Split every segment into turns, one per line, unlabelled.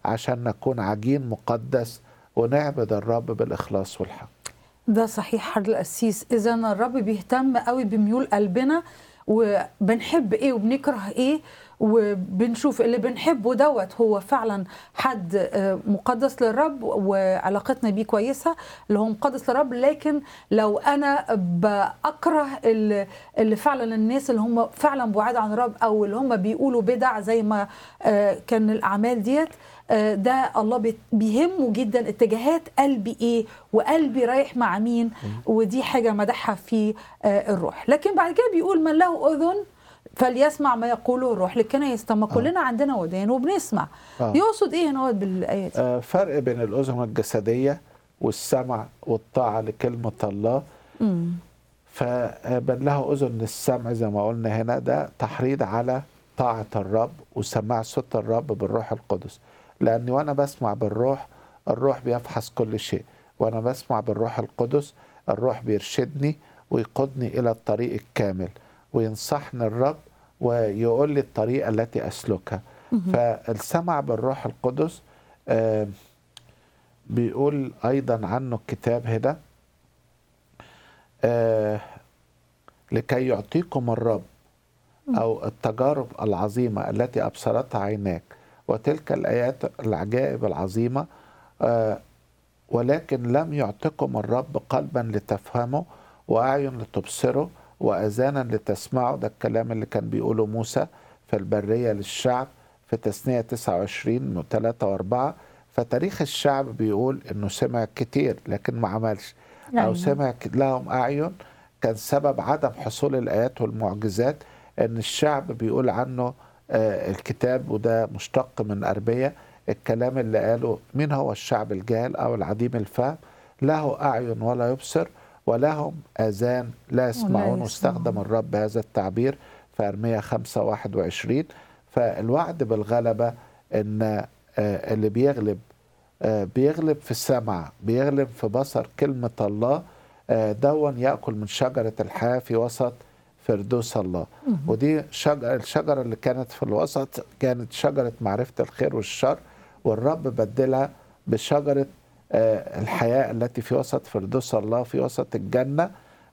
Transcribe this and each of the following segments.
عشان نكون عجين مقدس ونعبد الرب بالإخلاص والحق
ده صحيح حضر القسيس اذا الرب بيهتم قوي بميول قلبنا وبنحب ايه وبنكره ايه وبنشوف اللي بنحبه دوت هو فعلا حد آه، مقدس للرب وعلاقتنا بيه كويسه اللي هو مقدس للرب لكن لو انا بكره اللي اللي فعلا الناس اللي هم فعلا بعاد عن الرب او اللي هم بيقولوا بدع زي ما آه، كان الاعمال ديت آه، ده الله بي- بيهمه جدا اتجاهات قلبي ايه وقلبي رايح مع مين ودي حاجه مدحها في آه، الروح لكن بعد كده بيقول من له اذن فليسمع ما يقوله الروح للكنايس طب ما كلنا عندنا ودان وبنسمع
آه.
يقصد ايه هنا بالايه دي
آه، فرق بين الأذن الجسدية والسمع والطاعة لكلمة الله
مم.
فمن له أذن للسمع زي ما قلنا هنا ده تحريض على طاعة الرب وسماع صوت الرب بالروح القدس لأني وأنا بسمع بالروح الروح بيفحص كل شيء وأنا بسمع بالروح القدس الروح بيرشدني ويقودني إلى الطريق الكامل وينصحني الرب ويقول لي الطريقة التي أسلكها فالسمع بالروح القدس آه بيقول أيضا عنه الكتاب هنا آه لكي يعطيكم الرب أو التجارب العظيمة التي أبصرتها عيناك وتلك الآيات العجائب العظيمة آه ولكن لم يعطكم الرب قلبا لتفهموا وأعين لتبصروا وأذانا لتسمعوا ده الكلام اللي كان بيقوله موسى في البرية للشعب في تثنية 29 من 3 و4 فتاريخ الشعب بيقول انه سمع كتير لكن ما عملش او
أيوة.
سمع ك- لهم اعين كان سبب عدم حصول الايات والمعجزات ان الشعب بيقول عنه آه، الكتاب وده مشتق من اربيه الكلام اللي قاله مين هو الشعب الجاهل او العديم الفهم له اعين ولا يبصر ولهم اذان لا يسمعون
يسمعون.
واستخدم الرب هذا التعبير في ارميه 5 21 فالوعد بالغلبه ان آه، اللي بيغلب آه، بيغلب في السمع بيغلب في بصر كلمة الله آه، دون يأكل من شجرة الحياة في وسط فردوس الله ودي شجرة الشجرة اللي كانت في الوسط كانت شجرة معرفة الخير والشر والرب بدلها بشجرة آه، الحياة التي في وسط فردوس الله في وسط الجنة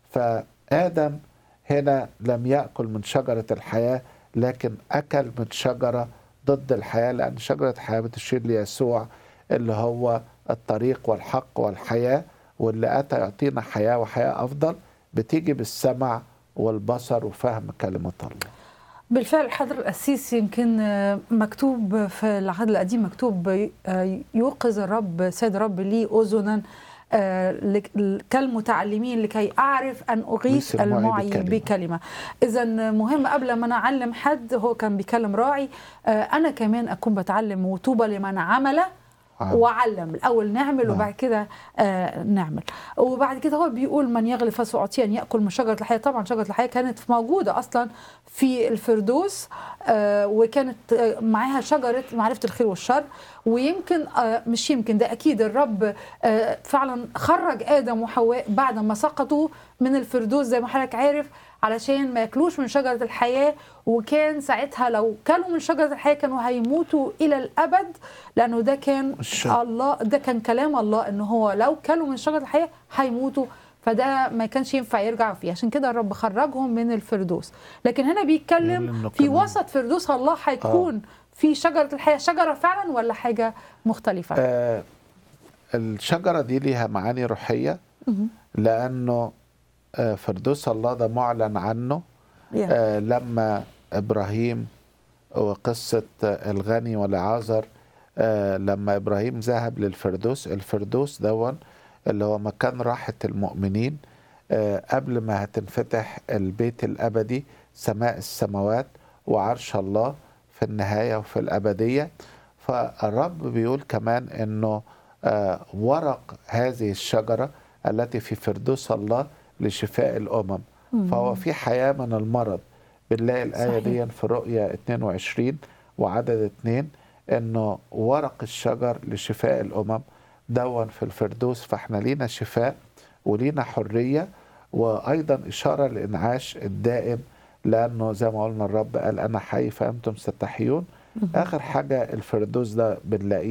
فآدم هنا لم يأكل من شجرة الحياة لكن أكل من شجرة ضد الحياة لأن شجرة الحياة بتشير ليسوع اللي هو الطريق والحق والحياة واللي أتى يعطينا حياة وحياة أفضل بتيجي بالسمع والبصر وفهم كلمة الله
بالفعل حضر القسيس يمكن آه، مكتوب في العهد القديم مكتوب آه، يوقظ الرب سيد الرب لي أذنا آه، لك- كالمتعلمين لكي أعرف أن أغيث
أغيث المعي
المعي
بكلمة.
بكلمة إذا مهم قبل ما أنا أعلم حد هو كان بيكلم راعي آه، أنا كمان أكون بتعلم وطوبى لمن عمل
آه.
وعلم الاول نعمل
نعم.
وبعد كده آه نعمل وبعد كده هو بيقول من يغلب فسأعطيه ان ياكل من شجره الحياه طبعا شجره الحياه كانت موجوده اصلا في الفردوس آه وكانت آه معاها شجره معرفه الخير والشر ويمكن آه مش يمكن ده اكيد الرب آه فعلا خرج ادم وحواء بعد ما سقطوا من الفردوس زي ما حضرتك عارف علشان ما ياكلوش من شجره الحياه وكان ساعتها لو كلوا من شجره الحياه كانوا هيموتوا الى الابد لانه ده كان
الشر.
الله ده كان كلام الله ان هو لو كلوا من شجره الحياه هيموتوا فده ما كانش ينفع يرجعوا فيه عشان كده الرب خرجهم من الفردوس لكن هنا
يقول
بيتكلم
إنه
في
كمان-
وسط فردوس الله هيكون في شجره الحياه شجره فعلا ولا حاجه مختلفه
آه الشجرة دي ليها معاني روحية لأنه آه فردوس الله ده معلن عنه
يا.
آه لما ابراهيم وقصه آه، الغني والعازر آه لما ابراهيم ذهب للفردوس الفردوس دون اللي هو مكان راحه المؤمنين آه قبل ما هتنفتح البيت الابدي سماء السماوات وعرش الله في النهايه وفي الابديه فالرب بيقول كمان انه آه ورق هذه الشجره التي في فردوس الله لشفاء الامم فهو في حياه من المرض بنلاقي الآية
صحيح.
دي في رؤيا 22 وعدد 2 إنه ورق الشجر لشفاء الأمم دون في الفردوس فإحنا لينا شفاء ولينا حرية وأيضا إشارة لإنعاش الدائم لأنه زي ما قلنا الرب قال أنا حي فأنتم ستحيون آخر حاجة الفردوس ده بنلاقيه